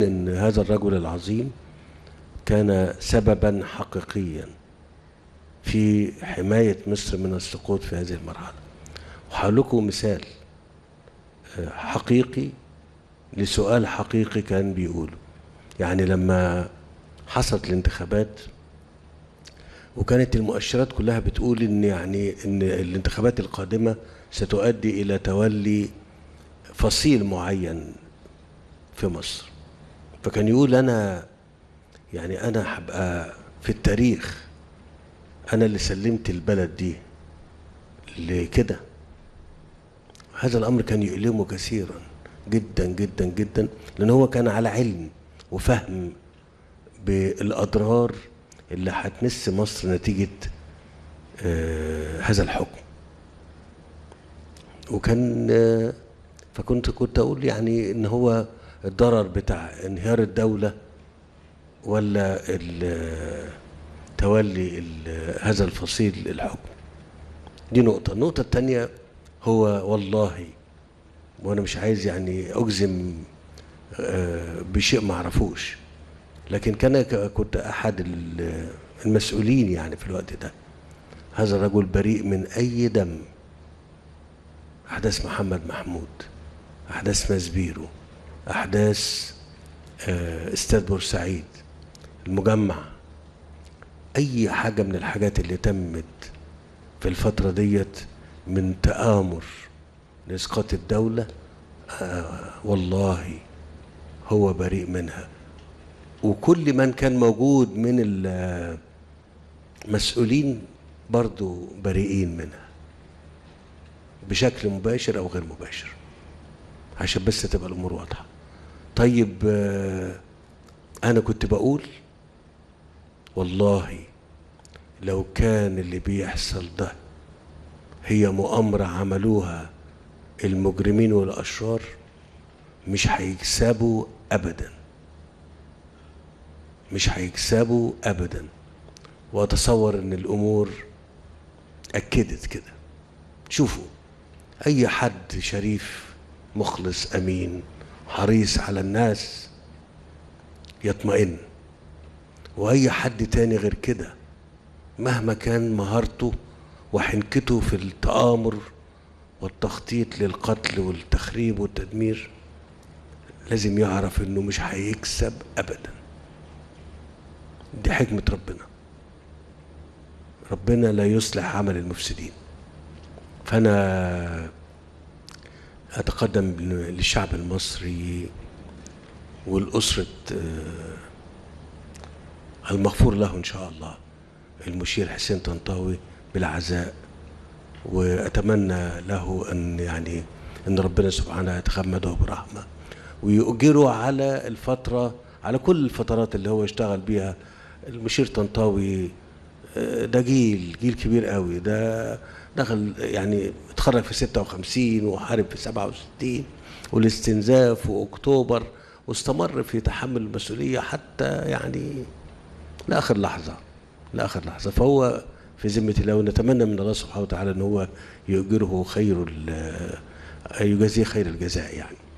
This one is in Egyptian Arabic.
ان هذا الرجل العظيم كان سببا حقيقيا في حماية مصر من السقوط في هذه المرحلة وهقول لكم مثال آه، حقيقي لسؤال حقيقي كان بيقوله يعني لما حصلت الانتخابات وكانت المؤشرات كلها بتقول ان يعني ان الانتخابات القادمه ستؤدي الى تولي فصيل معين في مصر فكان يقول انا يعني انا هبقى في التاريخ انا اللي سلمت البلد دي لكده هذا الامر كان يؤلمه كثيرا جدا جدا جدا لان هو كان على علم وفهم بالاضرار اللي هتمس مصر نتيجه آه هذا الحكم وكان آه فكنت كنت اقول يعني ان هو الضرر بتاع انهيار الدوله ولا تولي هذا الفصيل الحكم دي نقطة النقطة الثانية هو والله وأنا مش عايز يعني أجزم بشيء ما أعرفوش لكن كان كنت أحد المسؤولين يعني في الوقت ده هذا الرجل بريء من أي دم أحداث محمد محمود أحداث مزبيرو أحداث استاد بورسعيد المجمع اي حاجه من الحاجات اللي تمت في الفتره ديت من تآمر لاسقاط الدوله آه والله هو بريء منها وكل من كان موجود من المسؤولين برضو بريئين منها بشكل مباشر او غير مباشر عشان بس تبقى الامور واضحه طيب آه انا كنت بقول والله لو كان اللي بيحصل ده هي مؤامرة عملوها المجرمين والأشرار مش هيكسبوا أبدا مش هيكسبوا أبدا وأتصور إن الأمور أكدت كده شوفوا أي حد شريف مخلص أمين حريص على الناس يطمئن واي حد تاني غير كده مهما كان مهارته وحنكته في التآمر والتخطيط للقتل والتخريب والتدمير لازم يعرف انه مش هيكسب ابدا دي حكمة ربنا ربنا لا يصلح عمل المفسدين فانا اتقدم للشعب المصري والاسره المغفور له ان شاء الله المشير حسين طنطاوي بالعزاء واتمنى له ان يعني ان ربنا سبحانه يتغمده برحمه ويؤجره على الفتره على كل الفترات اللي هو اشتغل بيها المشير طنطاوي ده جيل جيل كبير قوي ده دخل يعني اتخرج في 56 وحارب في 67 والاستنزاف واكتوبر واستمر في تحمل المسؤوليه حتى يعني لاخر لحظه لاخر لحظه فهو في ذمه الله ونتمنى من الله سبحانه وتعالى ان هو يؤجره خير يجازيه خير الجزاء يعني